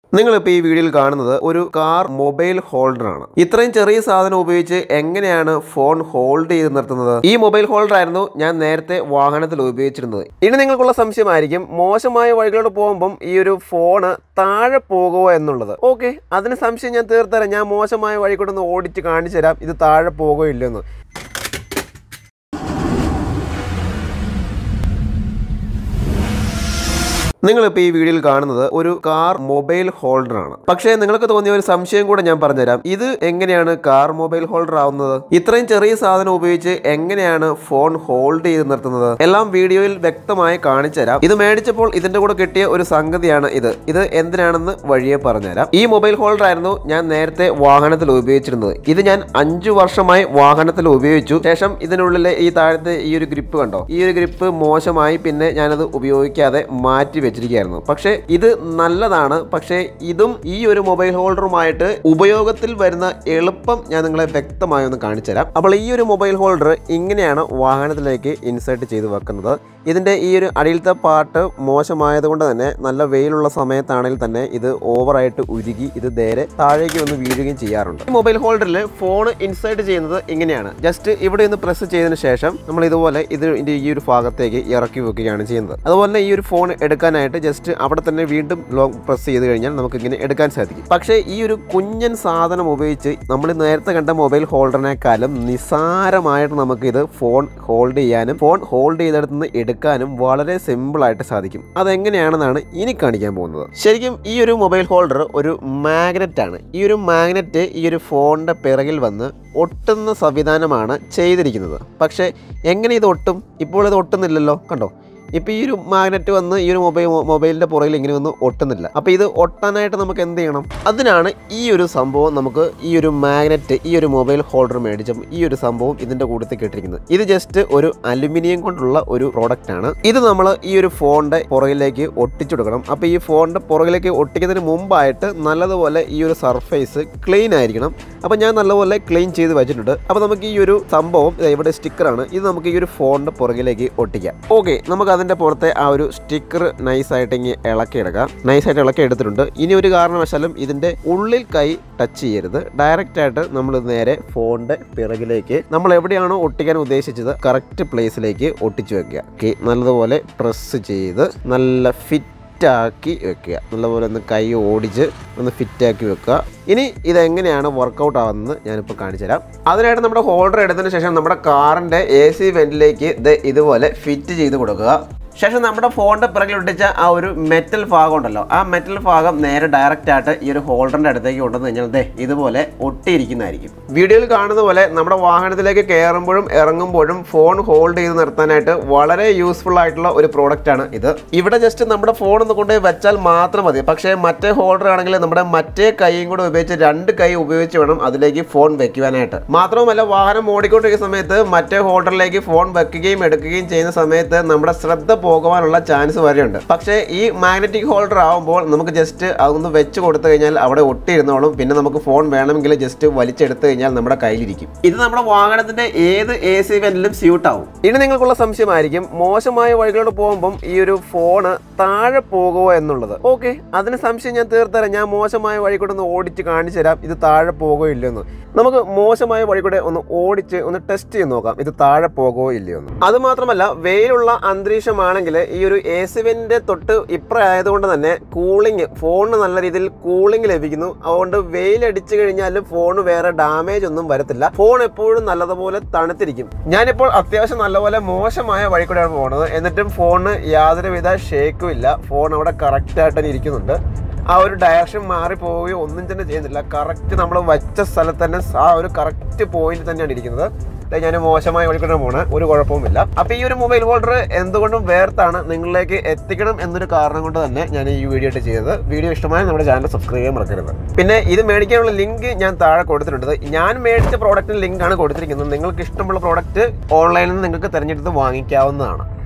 നിങ്ങളിപ്പോൾ ഈ വീഡിയോയിൽ കാണുന്നത് ഒരു കാർ മൊബൈൽ ഹോൾഡർ ആണ് ഇത്രയും ചെറിയ സാധനം ഉപയോഗിച്ച് എങ്ങനെയാണ് ഫോൺ ഹോൾഡ് ചെയ്ത് നിർത്തുന്നത് ഈ മൊബൈൽ ഹോൾഡർ ആയിരുന്നു ഞാൻ നേരത്തെ വാഹനത്തിൽ ഉപയോഗിച്ചിരുന്നത് ഇനി നിങ്ങൾക്കുള്ള സംശയമായിരിക്കും മോശമായ വഴികളിലൂടെ പോകുമ്പം ഈ ഒരു ഫോണ് താഴെ പോകുമോ എന്നുള്ളത് ഓക്കെ അതിന് സംശയം ഞാൻ തീർത്തരാം ഞാൻ മോശമായ വഴി കൂടെ ഒന്ന് ഓടിച്ച് കാണിച്ചു തരാം ഇത് താഴെ പോകുമോ ഇല്ലെന്ന് നിങ്ങളിപ്പോൾ ഈ വീഡിയോയിൽ കാണുന്നത് ഒരു കാർ മൊബൈൽ ഹോൾഡർ ആണ് പക്ഷേ നിങ്ങൾക്ക് തോന്നിയ ഒരു സംശയം കൂടെ ഞാൻ പറഞ്ഞുതരാം ഇത് എങ്ങനെയാണ് കാർ മൊബൈൽ ഹോൾഡർ ആവുന്നത് ഇത്രയും ചെറിയ സാധനം ഉപയോഗിച്ച് എങ്ങനെയാണ് ഫോൺ ഹോൾഡ് ചെയ്ത് നിർത്തുന്നത് എല്ലാം വീഡിയോയിൽ വ്യക്തമായി കാണിച്ചു തരാം ഇത് മേടിച്ചപ്പോൾ ഇതിന്റെ കൂടെ കിട്ടിയ ഒരു സംഗതിയാണ് ഇത് ഇത് എന്തിനാണെന്ന് വഴിയെ പറഞ്ഞുതരാം ഈ മൊബൈൽ ഹോൾഡർ ആയിരുന്നു ഞാൻ നേരത്തെ വാഹനത്തിൽ ഉപയോഗിച്ചിരുന്നത് ഇത് ഞാൻ അഞ്ചു വർഷമായി വാഹനത്തിൽ ഉപയോഗിച്ചു ശേഷം ഇതിനുള്ളിലെ ഈ താഴത്തെ ഈ ഒരു ഗ്രിപ്പ് കണ്ടോ ഈ ഒരു ഗ്രിപ്പ് മോശമായി പിന്നെ ഞാനത് ഉപയോഗിക്കാതെ മാറ്റി വെച്ചിരിക്കുകയായിരുന്നു പക്ഷേ ഇത് നല്ലതാണ് പക്ഷേ ഇതും ഈ ഒരു മൊബൈൽ ഹോൾഡറുമായിട്ട് ഉപയോഗത്തിൽ വരുന്ന എളുപ്പം ഞാൻ നിങ്ങളെ വ്യക്തമായി ഒന്ന് കാണിച്ചു തരാം അപ്പോൾ ഈ ഒരു മൊബൈൽ ഹോൾഡർ ഇങ്ങനെയാണ് വാഹനത്തിലേക്ക് ഇൻസേർട്ട് ചെയ്ത് വെക്കുന്നത് ഇതിൻ്റെ ഈ ഒരു അടിയിലത്തെ പാർട്ട് മോശമായതുകൊണ്ട് തന്നെ നല്ല വെയിലുള്ള സമയത്താണെങ്കിൽ തന്നെ ഇത് ഓവറായിട്ട് ഉരുകി ഇത് നേരെ താഴേക്ക് വന്ന് വീഴുകയും ചെയ്യാറുണ്ട് ഈ മൊബൈൽ ഹോൾഡറിൽ ഫോൺ ഇൻസേർട്ട് ചെയ്യുന്നത് ഇങ്ങനെയാണ് ജസ്റ്റ് ഇവിടെ ഒന്ന് പ്രസ് ചെയ്തതിന് ശേഷം നമ്മൾ ഇതുപോലെ ഇത് ഇതിന്റെ ഈ ഒരു ഭാഗത്തേക്ക് ഇറക്കി വെക്കുകയാണ് ചെയ്യുന്നത് അതുപോലെ ഈ ഒരു ഫോൺ എടുക്കാനായിട്ട് ജസ്റ്റ് അവിടെ തന്നെ വീണ്ടും ലോങ് പ്രസ് ചെയ്ത് കഴിഞ്ഞാൽ നമുക്ക് ഇങ്ങനെ എടുക്കാൻ സാധിക്കും പക്ഷേ ഈ ഒരു കുഞ്ഞൻ സാധനം ഉപയോഗിച്ച് നമ്മൾ നേരത്തെ കണ്ട മൊബൈൽ ഹോൾഡറിനേക്കാളും നിസ്സാരമായിട്ട് നമുക്ക് ഇത് ഫോൺ ഹോൾഡ് ചെയ്യാനും ഫോൺ ഹോൾഡ് ചെയ്തെടുത്ത് നിന്ന് എടുക്കാനും വളരെ സിമ്പിൾ ആയിട്ട് സാധിക്കും അതെങ്ങനെയാണെന്നാണ് ഇനി കാണിക്കാൻ പോകുന്നത് ശരിക്കും ഈ ഒരു മൊബൈൽ ഹോൾഡർ ഒരു മാഗ്നറ്റ് ആണ് ഈ ഒരു മാഗ്നറ്റ് ഈ ഒരു ഫോണിന്റെ പിറകിൽ വന്ന് ഒട്ടുന്ന സംവിധാനമാണ് ചെയ്തിരിക്കുന്നത് പക്ഷേ എങ്ങനെ ഇത് ഒട്ടും ഇപ്പോൾ ഇത് ഒട്ടുന്നില്ലല്ലോ കണ്ടോ ഇപ്പോൾ ഈ ഒരു മാഗ്നറ്റ് വന്ന് ഈ ഒരു മൊബൈൽ മൊബൈലിൻ്റെ പുറകിൽ ഇങ്ങനെ ഒന്നും ഒട്ടുന്നില്ല അപ്പോൾ ഇത് ഒട്ടാനായിട്ട് നമുക്ക് എന്ത് ചെയ്യണം അതിനാണ് ഈ ഒരു സംഭവം നമുക്ക് ഈ ഒരു മാഗ്നറ്റ് ഈ ഒരു മൊബൈൽ ഹോൾഡർ മേടിച്ചപ്പോൾ ഈ ഒരു സംഭവം ഇതിൻ്റെ കൂട്ടത്തിൽ കേട്ടിരിക്കുന്നത് ഇത് ജസ്റ്റ് ഒരു അലുമിനിയം കൊണ്ടുള്ള ഒരു പ്രോഡക്റ്റ് ആണ് ഇത് നമ്മൾ ഈ ഒരു ഫോണിൻ്റെ പുറകിലേക്ക് ഒട്ടിച്ചു കൊടുക്കണം അപ്പോൾ ഈ ഫോണിൻ്റെ പുറകിലേക്ക് ഒട്ടിക്കുന്നതിന് മുമ്പായിട്ട് നല്ലതുപോലെ ഈ ഒരു സർഫേസ് ക്ലീൻ ആയിരിക്കണം അപ്പോൾ ഞാൻ നല്ലപോലെ ക്ലീൻ ചെയ്ത് വെച്ചിട്ടുണ്ട് അപ്പോൾ നമുക്ക് ഈ ഒരു സംഭവം ദേ ഇവിടെ സ്റ്റിക്കറാണ് ഇത് നമുക്ക് ഈ ഒരു ഫോണിൻ്റെ പുറകിലേക്ക് ഒട്ടിക്കാം ഓക്കെ നമുക്ക് അതിൻ്റെ പുറത്തെ ആ ഒരു സ്റ്റിക്കർ നൈസായിട്ട് ഇങ്ങനെ ഇളക്കിയെടുക്കാം നൈസായിട്ട് ഇളക്കി എടുത്തിട്ടുണ്ട് ഇനി ഒരു കാരണവശാലും ഇതിൻ്റെ ഉള്ളിൽ കൈ ടച്ച് ചെയ്യരുത് ഡയറക്റ്റ് ആയിട്ട് നമ്മൾ നേരെ ഫോണിൻ്റെ പിറകിലേക്ക് നമ്മൾ എവിടെയാണോ ഒട്ടിക്കാൻ ഉദ്ദേശിച്ചത് കറക്റ്റ് പ്ലേസിലേക്ക് ഒട്ടിച്ചു വെക്കുക ഓക്കെ നല്ലതുപോലെ പ്രസ് ചെയ്ത് നല്ല ഫിറ്റ് ഫിറ്റാക്കി വെക്കുക നല്ലപോലെ ഒന്ന് കൈ ഓടിച്ച് ഒന്ന് ഫിറ്റാക്കി വെക്കുക ഇനി ഇതെങ്ങനെയാണ് വർക്കൗട്ട് ആവുന്നത് ഞാനിപ്പോൾ കാണിച്ചു തരാം അതിനായിട്ട് നമ്മുടെ ഹോൾഡർ എടുത്തതിന് ശേഷം നമ്മുടെ കാറിൻ്റെ എ സി വെൻറ്റിലേക്ക് ഇത് ഇതുപോലെ ഫിറ്റ് ചെയ്ത് കൊടുക്കുക ശേഷം നമ്മുടെ ഫോണിൻ്റെ പിറകിൽ ഒട്ടിച്ച ആ ഒരു മെറ്റൽ ഭാഗം ഉണ്ടല്ലോ ആ മെറ്റൽ ഭാഗം നേരെ ഡയറക്റ്റ് ആയിട്ട് ഈ ഒരു ഹോൾഡറിൻ്റെ അടുത്തേക്ക് കൊണ്ടുവന്ന് കഴിഞ്ഞാൽ ദേ ഇതുപോലെ ഒട്ടിയിരിക്കുന്നതായിരിക്കും വീഡിയോയിൽ കാണുന്ന പോലെ നമ്മുടെ വാഹനത്തിലേക്ക് കയറുമ്പോഴും ഇറങ്ങുമ്പോഴും ഫോൺ ഹോൾഡ് ചെയ്ത് നിർത്താനായിട്ട് വളരെ യൂസ്ഫുൾ ആയിട്ടുള്ള ഒരു പ്രോഡക്റ്റ് ആണ് ഇത് ഇവിടെ ജസ്റ്റ് നമ്മുടെ ഫോൺ ഒന്ന് കൊണ്ടുപോയി വെച്ചാൽ മാത്രം മതി പക്ഷേ മറ്റേ ഹോൾഡർ ആണെങ്കിൽ നമ്മുടെ മറ്റേ കൈയും കൂടെ ഉപയോഗിച്ച് രണ്ട് കൈ ഉപയോഗിച്ച് വേണം അതിലേക്ക് ഫോൺ വെക്കുവാനായിട്ട് മാത്രവുമല്ല വാഹനം ഓടിക്കൊണ്ടിരിക്കുന്ന സമയത്ത് മറ്റേ ഹോൾഡറിലേക്ക് ഫോൺ വെക്കുകയും എടുക്കുകയും ചെയ്യുന്ന സമയത്ത് നമ്മുടെ ശ്രദ്ധ പോകുവാനുള്ള ചാൻസ് വരെയുണ്ട് പക്ഷേ ഈ മാഗ്നറ്റിക് ഹോൾഡർ ആകുമ്പോൾ നമുക്ക് ജസ്റ്റ് അതൊന്ന് വെച്ച് കൊടുത്തു കഴിഞ്ഞാൽ അവിടെ ഒട്ടിയിരുന്നോളും പിന്നെ നമുക്ക് ഫോൺ വേണമെങ്കിൽ ജസ്റ്റ് വലിച്ചെടുത്ത് കഴിഞ്ഞാൽ നമ്മുടെ കയ്യിലിരിക്കും ഇത് നമ്മുടെ വാഹനത്തിന്റെ ഏത് എ സി വെന്റിലും സ്യൂട്ട് ആവും ഇനി നിങ്ങൾക്കുള്ള സംശയമായിരിക്കും മോശമായ വഴികളിലൂടെ പോകുമ്പം ഈ ഒരു ഫോണ് താഴെ പോകുമോ എന്നുള്ളത് ഓക്കെ അതിന് സംശയം ഞാൻ തീർത്തരാം ഞാൻ മോശമായ വഴി കൂടെ ഒന്ന് ഓടിച്ച് കാണിച്ചു തരാം ഇത് താഴെ പോകുമോ ഇല്ലയോ നമുക്ക് മോശമായ വഴി കൂടെ ഒന്ന് ഓടിച്ച് ഒന്ന് ടെസ്റ്റ് ചെയ്ത് നോക്കാം ഇത് താഴെ പോകുമോ ഇല്ലയോ എന്ന് അത് മാത്രമല്ല വെയിലുള്ള അന്തരീക്ഷമാണെങ്കിൽ ഈ ഒരു എ സിവിൻ്റെ തൊട്ട് ഇപ്പുറം ആയതുകൊണ്ട് തന്നെ കൂളിംഗ് ഫോണിന് നല്ല രീതിയിൽ കൂളിംഗ് ലഭിക്കുന്നു അതുകൊണ്ട് വെയിലടിച്ചു കഴിഞ്ഞാലും ഫോൺ വേറെ ഡാമേജ് ഒന്നും വരത്തില്ല ഫോൺ എപ്പോഴും നല്ലതുപോലെ തണുത്തിരിക്കും ഞാനിപ്പോൾ അത്യാവശ്യം നല്ലപോലെ മോശമായ വഴി കൂടെയാണ് പോകുന്നത് എന്നിട്ടും ഫോണിന് യാതൊരുവിധ ഷേക്കും ഇല്ല ഫോൺ അവിടെ കറക്റ്റ് ആയിട്ട് തന്നെ ഇരിക്കുന്നുണ്ട് ആ ഒരു ഡയറക്ഷൻ മാറി പോവുകയോ ഒന്നും തന്നെ ചെയ്യുന്നില്ല കറക്റ്റ് നമ്മൾ വച്ച സ്ഥലത്ത് തന്നെ ആ ഒരു കറക്റ്റ് പോയിന്റ് തന്നെയാണ് ഇരിക്കുന്നത് ദേ ഞാൻ മോശമായ വഴിക്കൂടെ പോണ് ഒരു കുഴപ്പവുമില്ല അപ്പൊ ഈ ഒരു മൊബൈൽ ഹോൾഡർ എന്തുകൊണ്ടും വേർത്താണ് നിങ്ങളിലേക്ക് എത്തിക്കണം എന്നൊരു കാരണം കൊണ്ട് തന്നെ ഞാൻ ഈ വീഡിയോ ആയിട്ട് ചെയ്തത് വീഡിയോ ഇഷ്ടമായ നമ്മുടെ ചാനൽ സബ്സ്ക്രൈബ് ചെയ്യാൻ മറക്കരുത് പിന്നെ ഇത് മേടിക്കാനുള്ള ലിങ്ക് ഞാൻ താഴെ കൊടുത്തിട്ടുണ്ട് ഞാൻ മേടിച്ച പ്രോഡക്റ്റിന് ലിങ്ക് ആണ് കൊടുത്തിരിക്കുന്നത് നിങ്ങൾക്ക് ഇഷ്ടമുള്ള പ്രോഡക്റ്റ് ഓൺലൈനിൽ നിന്ന് നിങ്ങൾക്ക് തിരഞ്ഞെടുത്ത് വാങ്ങിക്കാവുന്നതാണ്